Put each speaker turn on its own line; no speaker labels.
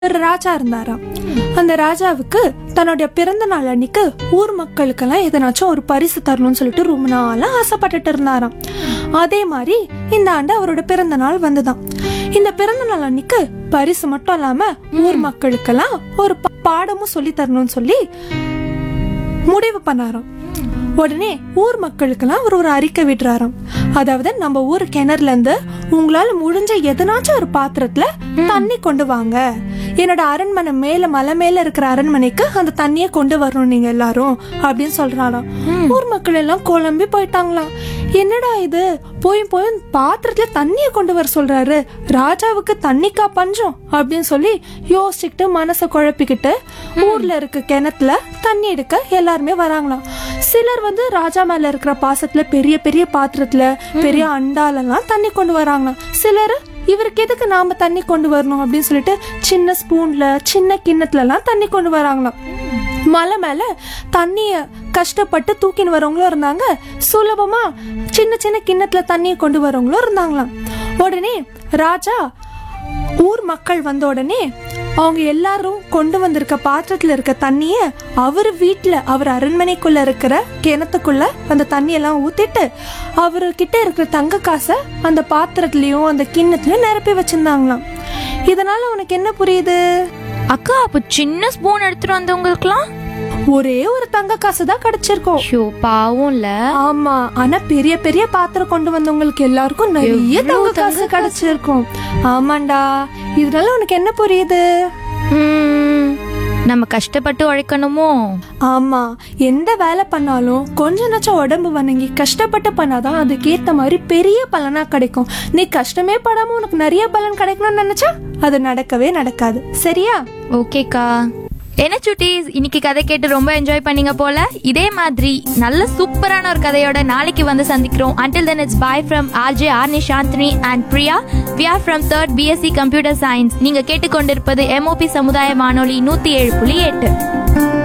ஒரு ராஜா இருந்தாராம் அந்த ராஜாவுக்கு தன்னுடைய பிறந்த நாள் அன்னைக்கு ஊர் மக்களுக்கெல்லாம் எதனாச்சும் ஒரு பரிசு தரணும்னு சொல்லிட்டு ரொம்ப நாளா ஆசைப்பட்டுட்டு இருந்தாராம் அதே மாதிரி இந்த ஆண்டு அவரோட பிறந்த நாள் வந்துதான் இந்த பிறந்த நாள் அன்னைக்கு பரிசு மட்டும் இல்லாம ஊர் மக்களுக்கெல்லாம் ஒரு பா- பாடமும் சொல்லி தரணும்னு சொல்லி முடிவு பண்ணாராம் உடனே ஊர் மக்களுக்கெல்லாம் அவர் ஒரு அறிக்கை விடுறாராம் அதாவது நம்ம ஊர் கிணறுல இருந்து உங்களால முடிஞ்ச எதனாச்சும் ஒரு பாத்திரத்துல தண்ணி கொண்டு வாங்க என்னோட அரண்மனை மேல மலை மேல இருக்கிற அரண்மனைக்கு அந்த தண்ணியை கொண்டு வரணும் நீங்க எல்லாரும் அப்படின்னு சொல்றாராம் ஊர் மக்கள் எல்லாம் குழம்பி போயிட்டாங்களாம் என்னடா இது போய் போய் பாத்திரத்துல தண்ணியை கொண்டு வர சொல்றாரு ராஜாவுக்கு தண்ணிக்கா பஞ்சம் அப்படின்னு சொல்லி யோசிச்சுக்கிட்டு மனசை குழப்பிக்கிட்டு ஊர்ல இருக்க கிணத்துல தண்ணி எடுக்க எல்லாருமே வராங்களாம் சிலர் வந்து ராஜா மேல இருக்கிற பாசத்துல பெரிய பெரிய பாத்திரத்துல பெரிய அண்டாலெல்லாம் தண்ணி கொண்டு வராங்களாம் சிலர் இவருக்கு எதுக்கு நாம தண்ணி கொண்டு வரணும் அப்படின்னு சொல்லிட்டு சின்ன ஸ்பூன்ல சின்ன கிண்ணத்துல எல்லாம் தண்ணி கொண்டு வராங்களாம் மலை மேல தண்ணிய கஷ்டப்பட்டு தூக்கின்னு வரவங்களும் இருந்தாங்க சுலபமா சின்ன சின்ன கிண்ணத்துல தண்ணியை கொண்டு வரவங்களும் இருந்தாங்களாம் உடனே ராஜா ஊர் மக்கள் வந்த உடனே அவங்க எல்லாரும் கொண்டு வந்திருக்க பாத்திரத்துல இருக்க தண்ணிய அவர் வீட்ல அவர் அரண்மனைக்குள்ள இருக்கிற கிணத்துக்குள்ள அந்த தண்ணியெல்லாம் ஊத்திட்டு அவர்கிட்ட இருக்கிற தங்க காசை அந்த பாத்திரத்துலயும் அந்த கிண்ணத்துலயும் நிரப்பி வச்சிருந்தாங்களாம் இதனால உனக்கு என்ன புரியுது
அக்கா அப்ப சின்ன ஸ்பூன் எடுத்துட்டு வந்தவங்களுக்குலாம்
ஒரே ஒரு தங்க காசு தான் கிடைச்சிருக்கும்
ஷோ பாவம்ல
ஆமா ஆனா பெரிய பெரிய பாத்திரம் கொண்டு வந்தவங்களுக்கு எல்லாருக்கும் நிறைய தங்க காசு கிடைச்சிருக்கும் ஆமாண்டா இதனால உனக்கு என்ன புரியுது
ம், நம்ம கஷ்டப்பட்டு உழைக்கணுமோ
ஆமா எந்த வேலை பண்ணாலும் கொஞ்ச நச்சம் உடம்பு வணங்கி கஷ்டப்பட்டு பண்ணாதான் அதுக்கேத்த மாதிரி பெரிய பலனா கிடைக்கும் நீ கஷ்டமே படாம உனக்கு நிறைய பலன் கிடைக்கணும்னு நினைச்சா அது நடக்கவே நடக்காது சரியா
ஓகேக்கா என்ன சுட்டீஸ் இன்னைக்கு கதை கேட்டு ரொம்ப என்ஜாய் பண்ணீங்க போல இதே மாதிரி நல்ல சூப்பரான ஒரு கதையோட நாளைக்கு வந்து சந்திக்கிறோம் until then it's bye from RJ Arni Chandini and Priya we are from third BSc computer science நீங்க கேட்டுக்கொண்டிருப்பது எம்ஓபி சமுதாய வானொலி நூத்தி ஏழு புள்ளி எட்டு